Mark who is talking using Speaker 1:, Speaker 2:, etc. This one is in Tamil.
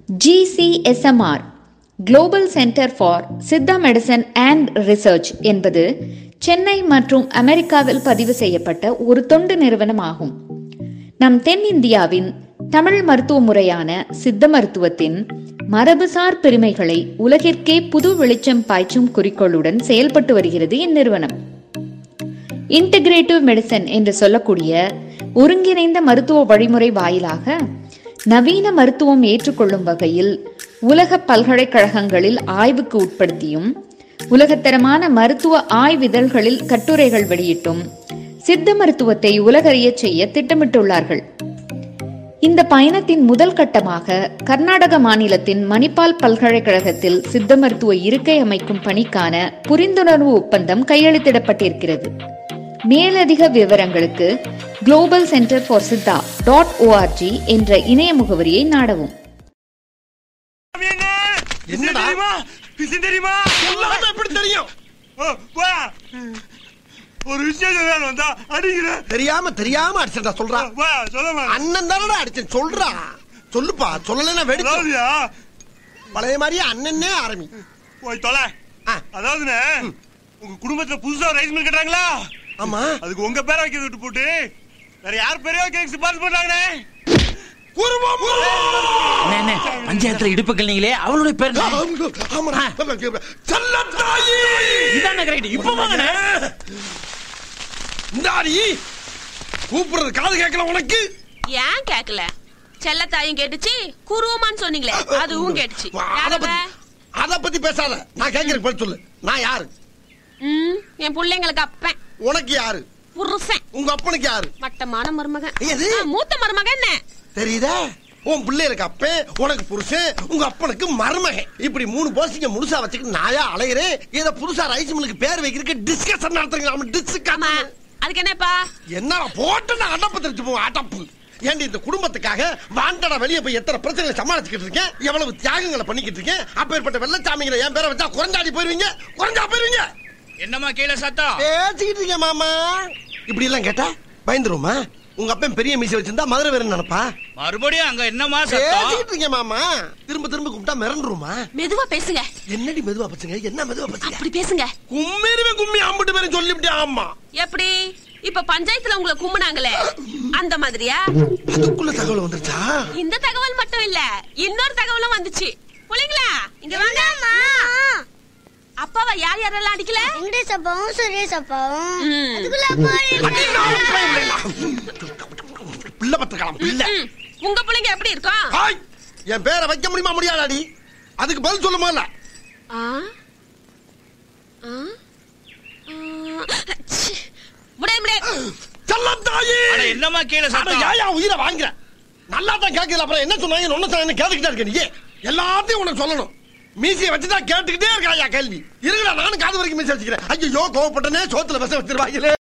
Speaker 1: GCSMR global centre for Siddha medicine and research என்பது சென்னை மற்றும் அமெரிக்காவில் பதிவு செய்யப்பட்ட ஒரு தொண்டு நிறுவனம் ஆகும் நம் தென்னிந்தியாவின் தமிழ் மருத்துவ முறையான சித்த மருத்துவத்தின் மரபுசார் பெருமைகளை உலகிற்கே புது வெளிச்சம் பாய்ச்சும் குறிக்கோளுடன் செயல்பட்டு வருகிறது இந்நிறுவனம் இன்டகிரேட்டிவ் மெடிசன் என்று சொல்லக்கூடிய ஒருங்கிணைந்த மருத்துவ வழிமுறை வாயிலாக நவீன மருத்துவம் ஏற்றுக்கொள்ளும் வகையில் உலக பல்கலைக்கழகங்களில் ஆய்வுக்கு உட்படுத்தியும் உலகத்தரமான மருத்துவ ஆய்விதழ்களில் கட்டுரைகள் வெளியிட்டும் சித்த மருத்துவத்தை உலகறியச் செய்ய திட்டமிட்டுள்ளார்கள் இந்த பயணத்தின் முதல் கட்டமாக கர்நாடக மாநிலத்தின் மணிப்பால் பல்கலைக்கழகத்தில் சித்த மருத்துவ இருக்கை அமைக்கும் பணிக்கான புரிந்துணர்வு ஒப்பந்தம் கையெழுத்திடப்பட்டிருக்கிறது மேலதிக விவரங்களுக்கு global centre for Siddha dot O R G என்ற இணைய முகவரியை நாடவும்
Speaker 2: என்னடா
Speaker 3: தெரியுமா விஷயம் தெரியுமா
Speaker 2: சொல்லாம எப்படி தெரியும்
Speaker 3: ஓ, வா. ஒரு விஷயம் சொல்லணும் வந்தா அடிக்கிறேன்
Speaker 2: தெரியாம தெரியாம அடிச்சா சொல்றா
Speaker 3: வா சொல்ல மாட்டேன்
Speaker 2: அண்ணன் தானடா அடிச்சேன் சொல்றா சொல்லுப்பா சொல்லலைன்னா வெடிச்சு
Speaker 3: அதாவதுயா
Speaker 2: பழைய மாதிரியே அண்ணனே ஆரம்பி
Speaker 3: போய் தொலை
Speaker 2: ஆ.
Speaker 3: அதாவதுண்ணே உங்க குடும்பத்துல புதுசா ஒரு ரைஸ் மில் கட்டுறாங்களா
Speaker 2: ஆமா
Speaker 3: அதுக்கு உங்க பேரை வைக்கிறது விட்டு போட்டு வேற யார் பேரையோ கேக் சிபாரிசு பண்றாங்கண்ணே
Speaker 4: அண்ணே, அண்ணே, பஞ்சாயத்துல இடுப்புகள் நீங்களே அவளுடைய பேர் என்ன?
Speaker 2: ஆமாடா செல்லத்தாயி
Speaker 4: இதாண்ணே correct. இப்ப வாங்கண்ணே.
Speaker 2: இந்தாடி கூப்பிடுறது காது கேட்கல உனக்கு
Speaker 5: ஏன் கேக்கல செல்லத்தாயும் கேட்டுச்சு குருவமான்னு சொன்னீங்களே அதுவும் கேட்டுச்சு
Speaker 2: அத
Speaker 5: யாரவ?
Speaker 2: பத்தி அத பத்தி பேசாத நான் கேட்கறதுக்கு பதில் சொல்லு நான் யாரு
Speaker 5: ம், என் பிள்ளைங்களுக்கு அப்பன்
Speaker 2: உனக்கு யாரு
Speaker 5: புருஷன்
Speaker 2: உங்க அப்பனுக்கு யாரு
Speaker 5: மட்டமான மருமகன்
Speaker 2: எது?
Speaker 5: ஆ, மூத்த மருமகன் என்ன
Speaker 2: தெரியுதா உன் பிள்ளைகளுக்கு அப்பன் உனக்கு புருஷன் உங்க அப்பனுக்கு மருமகன் இப்படி மூணு போஸ்டிங்க முழுசா வச்சுக்கிட்டு நாயா அலையிறேன் இத புதுசா ரைஸ் மில்லுக்கு பேர் வைக்கிறதுக்கு டிஸ்கஷன் நடத்துறீங்க நம்ம
Speaker 5: ஆமா
Speaker 2: டிஸ்கஷன்
Speaker 5: அதுக்கு என்னப்பா
Speaker 2: என்ன போட்டு நான் அடப்பு தெரிஞ்சு போவோம் அடப்பு ஏண்டி இந்த குடும்பத்துக்காக வாண்டடா வெளியே போய் எத்தனை பிரச்சனைகளை சமாளிச்சுக்கிட்டு இருக்கேன் எவ்வளவு தியாகங்களை பண்ணிக்கிட்டு இருக்கேன் அப்பேற்பட்ட வெள்ளச்சாமிங்களை என் பேரை வச்சா குறைஞ்சாடி போயிருவீங்க குறைஞ்சா போயிருவீங்க
Speaker 4: என்னம்மா கீழே சத்தம்
Speaker 2: பேசிக்கிட்டு இருக்கேன் மாமா இப்படி எல்லாம் கேட்டா பயந்துருமா உங்க அப்பன் பெரிய மீசை வச்சிருந்தா மதுரை வேற நினைப்பா
Speaker 4: மறுபடியும் அங்க என்னம்மா சத்தம்
Speaker 2: பேசிக்கிட்டு இருக்கேன் மாமா திரும்ப திரும்ப கூப்பிட்டா மிரண்டுருமா
Speaker 5: மெதுவா பேசுங்க
Speaker 2: என்னடி மெதுவா பச்சுங்க என்ன மெதுவா பச்சுங்க
Speaker 5: அப்படி பேசுங்க
Speaker 2: கும்மிருவே கும்மி அம்பிட்டு பேரும் சொல்லிவிட்டே ஆமா
Speaker 5: எப்படி இப்ப பஞ்சாயத்துல உங்களை கும்பினாங்களே அந்த மாதிரியா
Speaker 2: அதுக்குள்ள தகவல் வந்துருச்சா
Speaker 5: இந்த தகவல் மட்டும் இல்ல இன்னொரு தகவலும் வந்துச்சு புள்ளைங்களா இங்க வாங்க அப்பாவை யார் யாரெல்லாம் அடிக்கல
Speaker 6: வெங்கடேஷ் அப்பாவும் சுரேஷ் அப்பாவும்
Speaker 5: ம்.
Speaker 6: அதுக்குள்ள அப்பா
Speaker 2: பிள்ளை பத்திரக்கலாம் பிள்ளை
Speaker 5: ம், உங்க பிள்ளைங்க எப்படி இருக்கும்
Speaker 2: ஹாய் என் பேரை வைக்க முடியுமா முடியாதாடி அதுக்கு பதில் சொல்ல முதல்ல
Speaker 5: ஆ? ஆ? ஆ, ச்சீ. முடியாது முடியாது
Speaker 2: செல்லத்தாயி
Speaker 4: அட, என்னம்மா கீழே
Speaker 2: அட,
Speaker 4: சத்தம்
Speaker 2: ஏயா உயிரை வாங்குற நல்லா தான் கேட்கல அப்புறம் என்ன சொன்னாங்க ஒன்னு சொன்னாங்க கேட்டுக்கிட்டே இருக்க நீ எல்லாத்தையும் உனக்கு சொல்லணும் மீசியை வச்சுதான் கேட்டுக்கிட்டே இருக்காயா கேள்வி இருங்கடா நானும் காது வரைக்கும் மீசி வச்சுக்கிறேன் ஐயோ கோவப்பட்டனே சோத்துல விஷம் வச்சிருவாங்களே